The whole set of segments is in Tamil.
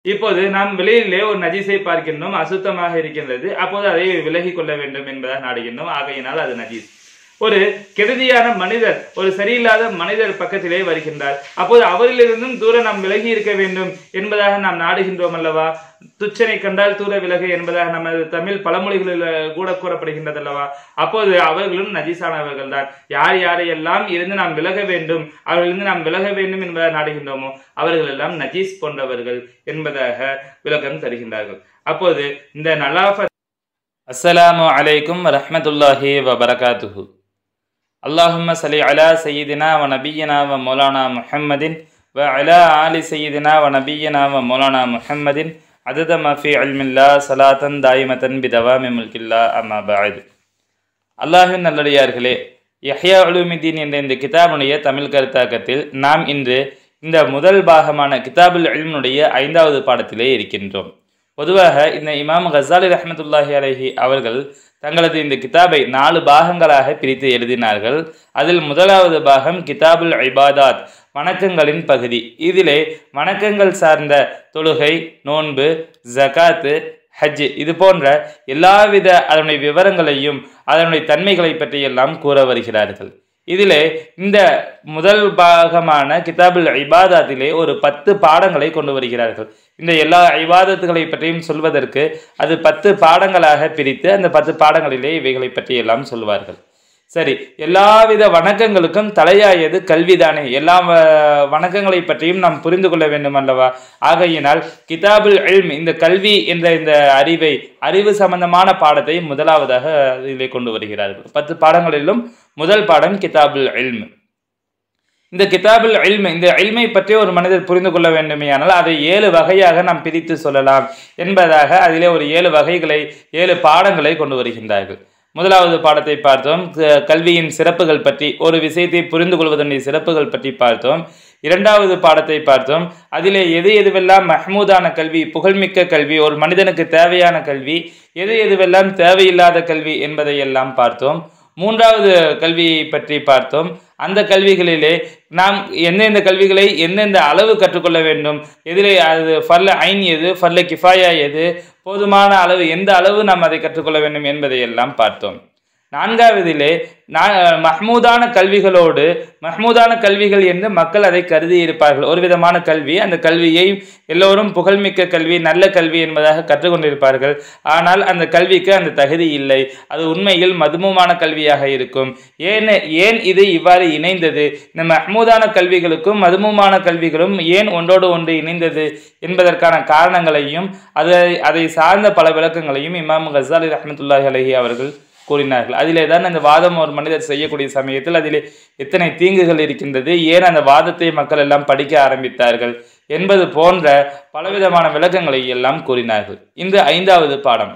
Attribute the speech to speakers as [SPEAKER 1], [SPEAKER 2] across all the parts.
[SPEAKER 1] இப்போது நாம் வெளியிலே ஒரு நஜீஸை பார்க்கின்றோம் அசுத்தமாக இருக்கின்றது அப்போது அதை விலகிக் கொள்ள வேண்டும் என்பதாக நாடுகின்றோம் ஆகையினால் அது நஜீஸ் ஒரு கெடுதியான மனிதர் ஒரு சரியில்லாத மனிதர் பக்கத்திலே வருகின்றார் அப்போது அவரிலிருந்தும் தூர நாம் விலகி இருக்க வேண்டும் என்பதாக நாம் நாடுகின்றோம் அல்லவா துச்சனை கண்டால் தூர விலகு என்பதாக நமது தமிழ் பழமொழிகளில் கூட கூறப்படுகின்றது அல்லவா அப்போது அவர்களும் நஜீசானவர்கள் தான் யார் யாரையெல்லாம் இருந்து நாம் விலக வேண்டும் அவர்களிருந்து நாம் விலக வேண்டும் என்பதாக நாடுகின்றோமோ அவர்கள் எல்லாம் நஜீஸ் போன்றவர்கள் என்பதாக விளக்கம் தருகின்றார்கள் அப்போது இந்த நலாஃப அஸ்ஸலாமு அலைக்கும் ரஹ்மத்துல்லாஹி வபரகாத்துஹு அல்லாஹும்ம சலி அலா சையீதினா வ நபியனா வ மௌலானா முஹம்மதின் வ அலா ஆலி சையீதினா வ நபியனா வ மௌலானா முஹம்மதின் அதத மஃபி அல்மில்லா சலாத்தன் தாயிமத்தன் பிதவாமி முல்கில்லா அம்மா பாது அல்லாஹின் நல்லடியார்களே யஹ்யா உலுமிதீன் என்ற இந்த கிதாபுடைய தமிழ் கருத்தாக்கத்தில் நாம் இன்று இந்த முதல் பாகமான கிதாபுல் இல்முடைய ஐந்தாவது பாடத்திலே இருக்கின்றோம் பொதுவாக இந்த இமாம் கசாலி ரஹமத்துல்லாஹி அலஹி அவர்கள் தங்களது இந்த கிதாபை நாலு பாகங்களாக பிரித்து எழுதினார்கள் அதில் முதலாவது பாகம் கிதாபுல் ஐபாதாத் வணக்கங்களின் பகுதி இதிலே வணக்கங்கள் சார்ந்த தொழுகை நோன்பு ஜகாத்து ஹஜ் இது போன்ற எல்லாவித அதனுடைய விவரங்களையும் அதனுடைய தன்மைகளை பற்றியெல்லாம் கூற வருகிறார்கள் இதிலே இந்த முதல் பாகமான கிதாபுல் ஐபாதாத்திலே ஒரு பத்து பாடங்களை கொண்டு வருகிறார்கள் இந்த எல்லா ஐபாதத்துகளை பற்றியும் சொல்வதற்கு அது பத்து பாடங்களாக பிரித்து அந்த பத்து பாடங்களிலே இவைகளை பற்றியெல்லாம் சொல்வார்கள் சரி எல்லாவித வணக்கங்களுக்கும் தலையாயது கல்விதானே எல்லா வ- வணக்கங்களை பற்றியும் நாம் புரிந்து கொள்ள வேண்டும் அல்லவா ஆகையினால் கிதாபுல் இல்ம் இந்த கல்வி என்ற இந்த அறிவை அறிவு சம்பந்தமான பாடத்தை முதலாவதாக இதிலே கொண்டு வருகிறார்கள் பத்து பாடங்களிலும் முதல் பாடம் கிதாபுல் இல்ம் இந்த கிதாபுல் இல்ம் இந்த இல்மை பற்றி ஒரு மனிதர் புரிந்து கொள்ள வேண்டுமேயானால் அதை ஏழு வகையாக நாம் பிரித்து சொல்லலாம் என்பதாக அதிலே ஒரு ஏழு வகைகளை ஏழு பாடங்களை கொண்டு வருகின்றார்கள் முதலாவது பாடத்தை பார்த்தோம் க- கல்வியின் சிறப்புகள் பற்றி ஒரு விஷயத்தை புரிந்து கொள்வதனுடைய சிறப்புகள் பற்றி பார்த்தோம் இரண்டாவது பாடத்தை பார்த்தோம் அதிலே எது எதுவெல்லாம் மஹ்மூதான கல்வி புகழ்மிக்க கல்வி ஒரு மனிதனுக்கு தேவையான கல்வி எது எதுவெல்லாம் தேவையில்லாத கல்வி என்பதை எல்லாம் பார்த்தோம் மூன்றாவது கல்வியை பற்றி பார்த்தோம் அந்த கல்விகளிலே நாம் எந்தெந்த கல்விகளை எந்தெந்த அளவு கற்றுக்கொள்ள வேண்டும் எதிலே அது ஃபர்ல ஐன் எது ஃபர்ல கிஃபாயா எது போதுமான அளவு எந்த அளவு நாம் அதை கற்றுக்கொள்ள வேண்டும் என்பதை எல்லாம் பார்த்தோம் நான்காவதிலே நான் மஹ்மூதான கல்விகளோடு மஹ்மூதான கல்விகள் என்று மக்கள் அதை கருதி இருப்பார்கள் ஒரு விதமான கல்வி அந்த கல்வியை எல்லோரும் புகழ்மிக்க கல்வி நல்ல கல்வி என்பதாக கற்றுக்கொண்டிருப்பார்கள் ஆனால் அந்த கல்விக்கு அந்த தகுதி இல்லை அது உண்மையில் மதுமமான கல்வியாக இருக்கும் ஏன் ஏன் இது இவ்வாறு இணைந்தது இந்த மஹ்மூதான கல்விகளுக்கும் மதுமமான கல்விகளும் ஏன் ஒன்றோடு ஒன்று இணைந்தது என்பதற்கான காரணங்களையும் அதை அதை சார்ந்த பல விளக்கங்களையும் இமாம் கசாலி ரஹமத்துல்லாஹி அலஹி அவர்கள் கூறினார்கள் அதிலே தான் அந்த வாதம் ஒரு மனிதர் செய்யக்கூடிய சமயத்தில் அதிலே எத்தனை தீங்குகள் இருக்கின்றது ஏன் அந்த வாதத்தை மக்கள் எல்லாம் படிக்க ஆரம்பித்தார்கள் என்பது போன்ற பலவிதமான விளக்கங்களை எல்லாம் கூறினார்கள் இந்த ஐந்தாவது பாடம்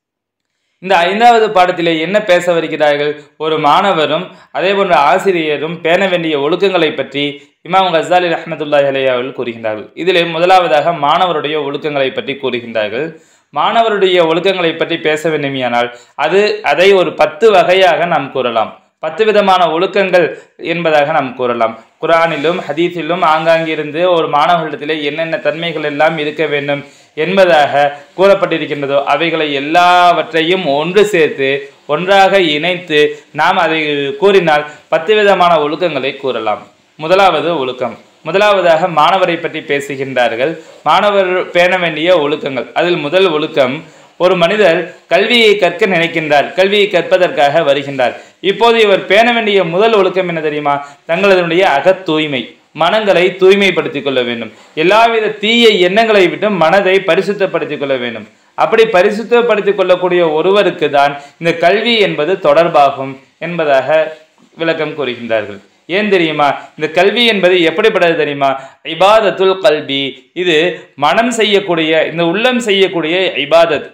[SPEAKER 1] இந்த ஐந்தாவது பாடத்திலே என்ன பேச வருகிறார்கள் ஒரு மாணவரும் அதே போன்ற ஆசிரியரும் பேண வேண்டிய ஒழுக்கங்களை பற்றி இமாம் கசாலி ரஹமத்துல்லாஹி அலைஹி அவர்கள் கூறுகின்றார்கள் இதிலே முதலாவதாக மாணவருடைய ஒழுக்கங்களை பற்றி கூறுகின்றார்கள் மாணவருடைய ஒழுக்கங்களை பற்றி பேச வேண்டுமையானால் அது அதை ஒரு பத்து வகையாக நாம் கூறலாம் பத்து விதமான ஒழுக்கங்கள் என்பதாக நாம் கூறலாம் குரானிலும் ஹதீஸிலும் ஆங்காங்கிருந்து ஒரு மாணவர்களிடத்திலே என்னென்ன தன்மைகள் எல்லாம் இருக்க வேண்டும் என்பதாக கூறப்பட்டிருக்கின்றதோ அவைகளை எல்லாவற்றையும் ஒன்று சேர்த்து ஒன்றாக இணைத்து நாம் அதை கூறினால் பத்து விதமான ஒழுக்கங்களை கூறலாம் முதலாவது ஒழுக்கம் முதலாவதாக மாணவரை பற்றி பேசுகின்றார்கள் மாணவர் பேண வேண்டிய ஒழுக்கங்கள் அதில் முதல் ஒழுக்கம் ஒரு மனிதர் கல்வியை கற்க நினைக்கின்றார் கல்வியை கற்பதற்காக வருகின்றார் இப்போது இவர் பேண வேண்டிய முதல் ஒழுக்கம் என்ன தெரியுமா தங்களதனுடைய அகத் தூய்மை மனங்களை தூய்மைப்படுத்திக் கொள்ள வேண்டும் எல்லாவித தீய எண்ணங்களை விட்டு மனதை பரிசுத்தப்படுத்திக் கொள்ள வேண்டும் அப்படி பரிசுத்தப்படுத்திக் கொள்ளக்கூடிய ஒருவருக்கு தான் இந்த கல்வி என்பது தொடர்பாகும் என்பதாக விளக்கம் கூறுகின்றார்கள் ஏன் தெரியுமா இந்த கல்வி என்பது எப்படிப்பட்டது தெரியுமா இபாதத்துல் கல்வி இது மனம் செய்யக்கூடிய இந்த உள்ளம் செய்யக்கூடிய இபாதத்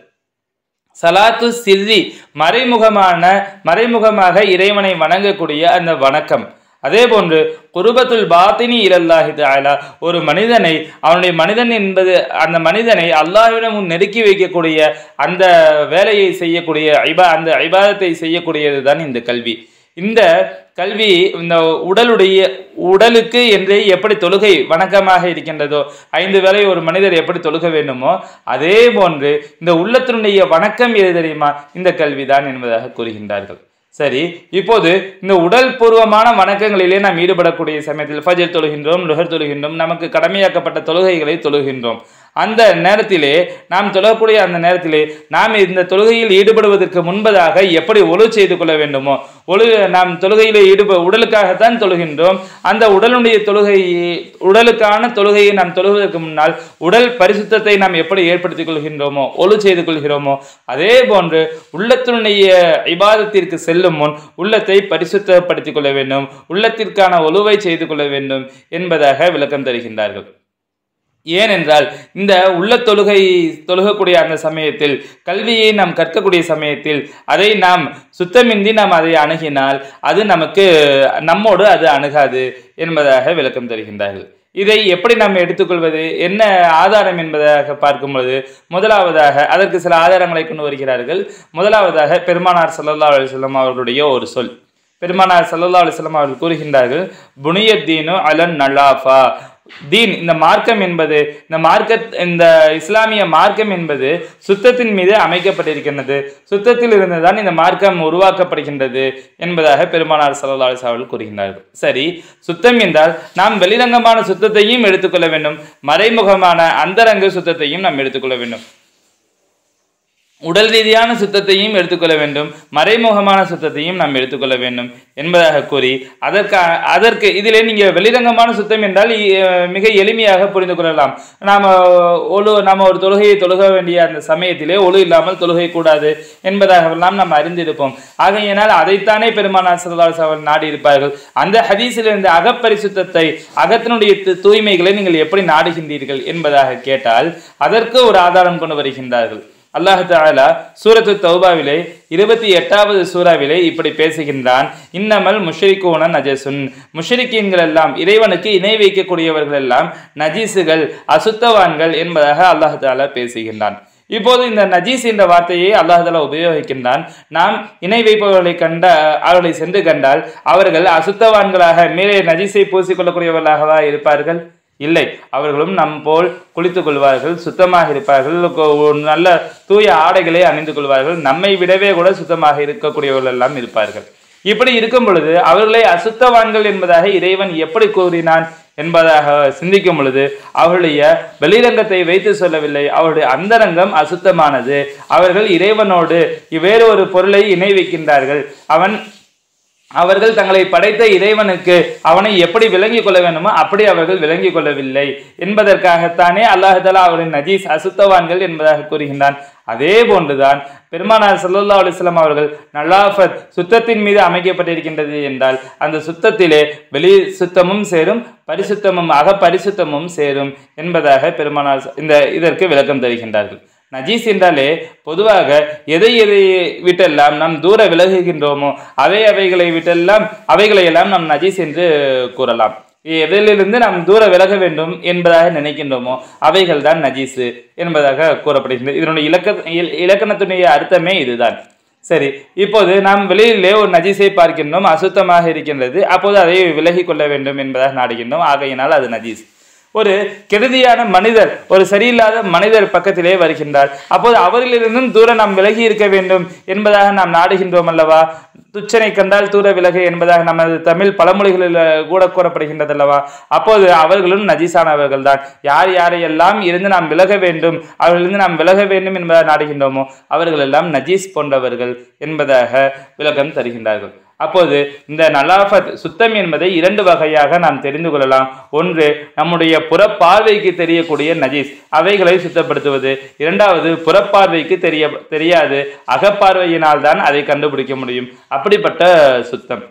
[SPEAKER 1] சலாத்து சிர்ரி மறைமுகமான மறைமுகமாக இறைவனை வணங்கக்கூடிய அந்த வணக்கம் அதே போன்று குருபத்துல் பாத்தினி இலல்லாஹி தஆலா ஒரு மனிதனை அவனுடைய மனிதன் என்பது அந்த மனிதனை அல்லாஹ்விடம் முன் நெருக்கி வைக்கக்கூடிய அந்த வேலையை செய்யக்கூடிய ஐபா அந்த ஐபாதத்தை செய்யக்கூடியது தான் இந்த கல்வி இந்த கல்வி இந்த உடலுடைய உடலுக்கு என்று எப்படி தொழுகை வணக்கமாக இருக்கின்றதோ ஐந்து வேளை ஒரு மனிதர் எப்படி தொழுக வேண்டுமோ அதே போன்று இந்த உள்ளத்தினுடைய வணக்கம் எது தெரியுமா இந்த கல்விதான் என்பதாக கூறுகின்றார்கள் சரி இப்போது இந்த உடல் பூர்வமான வணக்கங்களிலே நாம் ஈடுபடக்கூடிய சமயத்தில் ஃபஜர் தொழுகின்றோம் லுகர் தொழுகின்றோம் நமக்கு கடமையாக்கப்பட்ட தொழுகைகளை தொழுகின்றோம் அந்த நேரத்திலே நாம் தொழக்கூடிய அந்த நேரத்திலே நாம் இந்த தொழுகையில் ஈடுபடுவதற்கு முன்பதாக எப்படி ஒழு செய்து கொள்ள வேண்டுமோ ஒழு நாம் தொழுகையிலே ஈடுப உடலுக்காகத்தான் தொழுகின்றோம் அந்த உடலுடைய தொழுகை உடலுக்கான தொழுகையை நாம் தொழுவதற்கு முன்னால் உடல் பரிசுத்தத்தை நாம் எப்படி ஏற்படுத்திக் கொள்கின்றோமோ ஒழு செய்து கொள்கிறோமோ அதே போன்று உள்ளத்தினுடைய இபாதத்திற்கு செல்லும் முன் உள்ளத்தை பரிசுத்தப்படுத்திக் கொள்ள வேண்டும் உள்ளத்திற்கான ஒழுவை செய்து கொள்ள வேண்டும் என்பதாக விளக்கம் தருகின்றார்கள் ஏனென்றால் இந்த உள்ள தொழுகை தொழுகக்கூடிய அந்த சமயத்தில் கல்வியை நாம் கற்கக்கூடிய சமயத்தில் அதை நாம் சுத்தமின்றி நாம் அதை அணுகினால் அது நமக்கு நம்மோடு அது அணுகாது என்பதாக விளக்கம் தருகின்றார்கள் இதை எப்படி நாம் எடுத்துக்கொள்வது என்ன ஆதாரம் என்பதாக பார்க்கும் பொழுது முதலாவதாக அதற்கு சில ஆதாரங்களை கொண்டு வருகிறார்கள் முதலாவதாக பெருமானார் சல்லல்லா அலிஸ்லாம் அவர்களுடைய ஒரு சொல் பெருமானார் சல்லல்லா அலிஸ்லாம் அவர்கள் கூறுகின்றார்கள் புனியத்தீனு அலன் நலாஃபா தீன் இந்த மார்க்கம் என்பது இந்த மார்க்க இந்த இஸ்லாமிய மார்க்கம் என்பது சுத்தத்தின் மீது அமைக்கப்பட்டிருக்கின்றது சுத்தத்தில் இருந்துதான் இந்த மார்க்கம் உருவாக்கப்படுகின்றது என்பதாக பெருமானார் சல்லா அலிஸ் அவர்கள் கூறுகின்றார்கள் சரி சுத்தம் என்றால் நாம் வெளிரங்கமான சுத்தத்தையும் எடுத்துக்கொள்ள வேண்டும் மறைமுகமான அந்தரங்க சுத்தத்தையும் நாம் எடுத்துக்கொள்ள வேண்டும் உடல் ரீதியான சுத்தத்தையும் எடுத்துக்கொள்ள வேண்டும் மறைமுகமான சுத்தத்தையும் நாம் எடுத்துக்கொள்ள வேண்டும் என்பதாக கூறி அதற்கு அதற்கு இதிலே நீங்க வெளிரங்கமான சுத்தம் என்றால் இ- மிக எளிமையாக புரிந்து கொள்ளலாம் நாம ஒழு நாம ஒரு தொழுகையை தொழுக வேண்டிய அந்த சமயத்திலே ஒழு இல்லாமல் தொழுகை கூடாது என்பதாகவெல்லாம் நாம் அறிந்திருப்போம் ஆகையினால் அதைத்தானே பெருமானார் சல்லாஸ் அவர்கள் நாடி இருப்பார்கள் அந்த ஹதீஸிலிருந்து அகப்பரிசுத்தத்தை அகத்தினுடைய து- தூய்மைகளை நீங்கள் எப்படி நாடுகின்றீர்கள் என்பதாக கேட்டால் அதற்கு ஒரு ஆதாரம் கொண்டு வருகின்றார்கள் அல்லாஹ் தஆலா சூரத்து தௌபாவிலே இருபத்தி எட்டாவது சூறாவிலே இப்படி பேசுகின்றான் இன்னமல் முஷ்ரிக்கூன நஜசுன் முஷ்ரிக்கீன்கள் எல்லாம் இறைவனுக்கு இணை வைக்கக்கூடியவர்கள் எல்லாம் நஜீசுகள் அசுத்தவான்கள் என்பதாக அல்லாஹ் தஆலா பேசுகின்றான் இப்போது இந்த நஜீஸ் என்ற வார்த்தையை அல்லாஹ் தஆலா உபயோகிக்கின்றான் நாம் இணை வைப்பவர்களை கண்ட அவர்களை சென்று கண்டால் அவர்கள் அசுத்தவான்களாக மேலே நஜீஸை பூசிக்கொள்ளக்கூடியவர்களாகவா இருப்பார்கள் இல்லை அவர்களும் நம் போல் குளித்துக் கொள்வார்கள் சுத்தமாக இருப்பார்கள் கொ- ஒரு நல்ல தூய ஆடைகளை அணிந்து கொள்வார்கள் நம்மை விடவே கூட சுத்தமாக இருக்கக்கூடியவர்கள் எல்லாம் இருப்பார்கள் இப்படி இருக்கும் பொழுது அவர்களை அசுத்தவான்கள் என்பதாக இறைவன் எப்படி கூறினான் என்பதாக சிந்திக்கும் பொழுது அவருடைய வெளிரங்கத்தை வைத்து சொல்லவில்லை அவருடைய அந்தரங்கம் அசுத்தமானது அவர்கள் இறைவனோடு வேறு ஒரு பொருளை இணை வைக்கின்றார்கள் அவன் அவர்கள் தங்களை படைத்த இறைவனுக்கு அவனை எப்படி விளங்கிக் கொள்ள வேண்டுமோ அப்படி அவர்கள் விளங்கிக் கொள்ளவில்லை என்பதற்காகத்தானே அல்லாஹாலா அவரின் நஜீஸ் அசுத்தவான்கள் என்பதாக கூறுகின்றான் அதே போன்றுதான் பெருமானார் சல்லல்லா அலிஸ்லாம் அவர்கள் நல்லாஃபத் சுத்தத்தின் மீது அமைக்கப்பட்டிருக்கின்றது என்றால் அந்த சுத்தத்திலே வெளி சுத்தமும் சேரும் பரிசுத்தமும் அகப்பரிசுத்தமும் சேரும் என்பதாக பெருமானார் ச- இந்த இதற்கு விளக்கம் தருகின்றார்கள் நஜீஸ் என்றாலே பொதுவாக எதை எதை விட்டெல்லாம் நாம் தூர விலகுகின்றோமோ அவை அவைகளை விட்டெல்லாம் அவைகளை எல்லாம் நாம் நஜீஸ் என்று கூறலாம் எதிலிருந்து நாம் தூர விலக வேண்டும் என்பதாக நினைக்கின்றோமோ அவைகள் தான் நஜீஸு என்பதாக கூறப்படுகின்றது இதனுடைய இலக்க இல- இலக்கணத்துடைய அர்த்தமே இதுதான் சரி இப்போது நாம் வெளியிலே ஒரு நஜீஸை பார்க்கின்றோம் அசுத்தமாக இருக்கின்றது அப்போது அதை விலகிக் கொள்ள வேண்டும் என்பதாக நாடுகின்றோம் ஆகையினால் அது நஜீஸ் ஒரு கெடுதியான மனிதர் ஒரு சரியில்லாத மனிதர் பக்கத்திலே வருகின்றார் அப்போது அவரிலிருந்தும் தூர நாம் விலகி இருக்க வேண்டும் என்பதாக நாம் நாடுகின்றோம் அல்லவா துச்சனை கண்டால் தூர விலகு என்பதாக நமது தமிழ் பழமொழிகளில் கூட கூறப்படுகின்றது அல்லவா அப்போது அவர்களும் நஜீஸானவர்கள் தான் யார் யாரையெல்லாம் இருந்து நாம் விலக வேண்டும் அவர்களிருந்து நாம் விலக வேண்டும் என்பதாக நாடுகின்றோமோ அவர்கள் எல்லாம் நஜீஸ் போன்றவர்கள் என்பதாக விளக்கம் தருகின்றார்கள் அப்போது இந்த நலாஃபத் சுத்தம் என்பதை இரண்டு வகையாக நாம் தெரிந்து கொள்ளலாம் ஒன்று நம்முடைய புறப்பார்வைக்கு தெரியக்கூடிய நஜீஸ் அவைகளை சுத்தப்படுத்துவது இரண்டாவது புறப்பார்வைக்கு தெரிய தெரியாது அகப்பார்வையினால் தான் அதை கண்டுபிடிக்க முடியும் அப்படிப்பட்ட சுத்தம்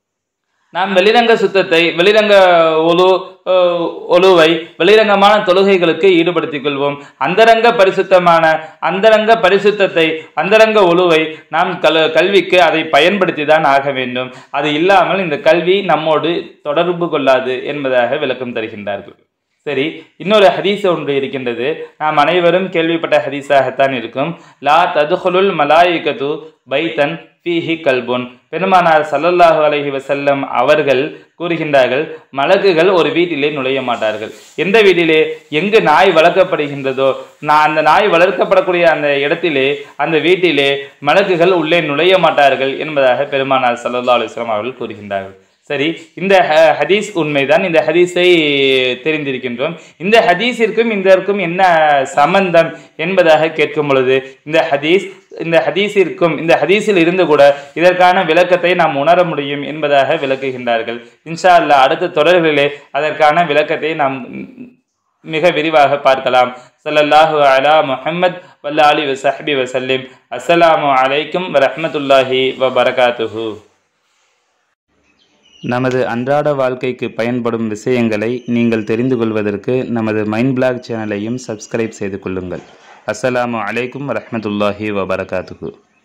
[SPEAKER 1] நாம் வெளிரங்க சுத்தத்தை வெளிரங்க ஒலு அஹ், ஒலுவை வெளிரங்கமான தொழுகைகளுக்கு ஈடுபடுத்திக் கொள்வோம் அந்தரங்க பரிசுத்தமான அந்தரங்க பரிசுத்தத்தை அந்தரங்க ஒலுவை நாம் கல் கல்விக்கு அதை பயன்படுத்தி தான் ஆக வேண்டும் அது இல்லாமல் இந்த கல்வி நம்மோடு தொடர்பு கொள்ளாது என்பதாக விளக்கம் தருகின்றார்கள் சரி இன்னொரு ஹதீஸ் ஒன்று இருக்கின்றது நாம் அனைவரும் கேள்விப்பட்ட ஹதீஸாகத்தான் இருக்கும் லா ததுஹுலுல் மலாயிகது பைத்தன் ஃபீஹி கல்புன் பெருமானார் சல்லல்லாஹு அலைஹி வஸல்லம் அவர்கள் கூறுகின்றார்கள் மலக்குகள் ஒரு வீட்டிலே நுழைய மாட்டார்கள் எந்த வீட்டிலே எங்கு நாய் வளர்க்கப்படுகின்றதோ நான் அந்த நாய் வளர்க்கப்படக்கூடிய அந்த இடத்திலே அந்த வீட்டிலே மலக்குகள் உள்ளே நுழைய மாட்டார்கள் என்பதாக பெருமானார் சல்லல்லாஹு அலைஹி வஸல்லம் அவர்கள் கூறுகின்றார்கள் சரி இந்த ஹ- ஹதீஸ் உண்மைதான் இந்த ஹதீஸை தெரிந்திருக்கின்றோம் இந்த ஹதீஸிற்கும் இதற்கும் என்ன சம்பந்தம் என்பதாக கேட்கும் பொழுது இந்த ஹதீஸ் இந்த ஹதீஸிற்கும் இந்த ஹதீஸில் இருந்து கூட இதற்கான விளக்கத்தை நாம் உணர முடியும் என்பதாக விளக்குகின்றார்கள் இன்ஷா அல்லாஹ் அடுத்த தொடர்களிலே அதற்கான விளக்கத்தை நாம் மிக விரிவாக பார்க்கலாம் ஸல்லல்லாஹு அலா முஹம்மத் வல்ல அலி வசஹபி வசல்லிம் அஸ்ஸலாமு அலைக்கும் வரஹ்மத்துல்லாஹி வபரகாத்துஹு நமது அன்றாட வாழ்க்கைக்கு பயன்படும் விஷயங்களை நீங்கள் தெரிந்து கொள்வதற்கு நமது மைண்ட் பிளாக் சேனலையும் சப்ஸ்கிரைப் செய்து கொள்ளுங்கள் அஸ்ஸலாமு அலைக்கும் வரஹ்மத்துல்லாஹி வபரகாத்துஹு